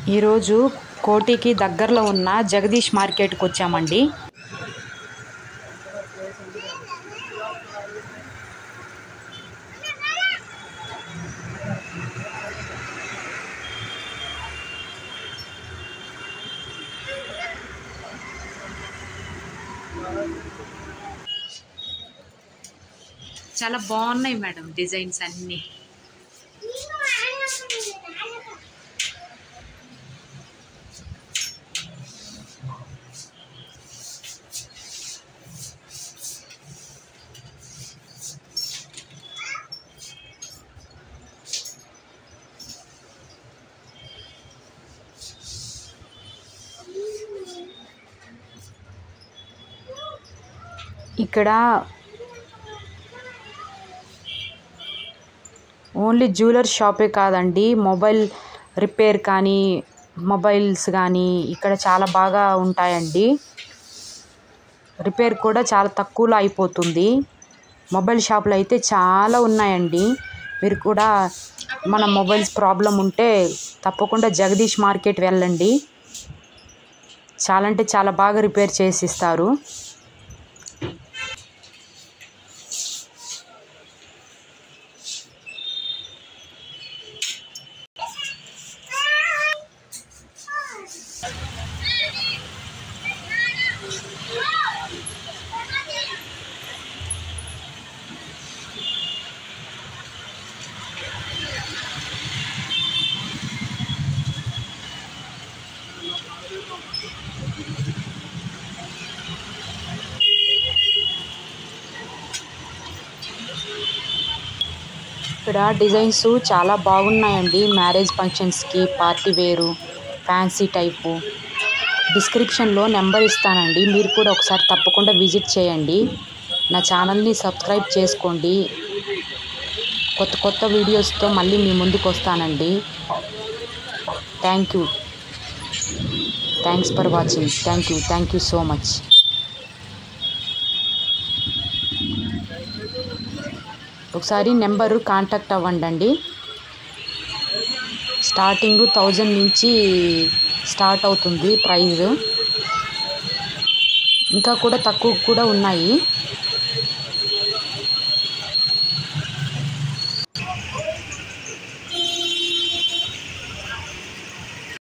ఈరోజు కోటికి దగ్గరలో ఉన్న జగదీష్ మార్కెట్కి వచ్చామండి చాలా బాగున్నాయి మేడం డిజైన్స్ అన్నీ ఇక్కడ ఓన్లీ జ్యువెలర్ షాపే కాదండి మొబైల్ రిపేర్ కానీ మొబైల్స్ కానీ ఇక్కడ చాలా బాగా ఉంటాయండి రిపేర్ కూడా చాలా తక్కువలో అయిపోతుంది మొబైల్ షాపులు అయితే చాలా ఉన్నాయండి మీరు కూడా మన మొబైల్స్ ప్రాబ్లం ఉంటే తప్పకుండా జగదీష్ మార్కెట్ వెళ్ళండి చాలా అంటే చాలా బాగా రిపేర్ చేసి ఇస్తారు ఇక్కడ డిజైన్స్ చాలా బాగున్నాయండి మ్యారేజ్ ఫంక్షన్స్కి పార్టీ వేరు ఫ్యాన్సీ టైపు డిస్క్రిప్షన్లో నెంబర్ ఇస్తానండి మీరు కూడా ఒకసారి తప్పకుండా విజిట్ చేయండి నా ఛానల్ని సబ్స్క్రైబ్ చేసుకోండి కొత్త కొత్త వీడియోస్తో మళ్ళీ మీ ముందుకు వస్తానండి thank you thanks for watching thank you thank you so much ఒకసారి నెంబరు కాంటాక్ట్ అవ్వండి అండి స్టార్టింగ్ థౌజండ్ నుంచి స్టార్ట్ అవుతుంది ప్రైజ్ ఇంకా కూడా తక్కువ కూడా ఉన్నాయి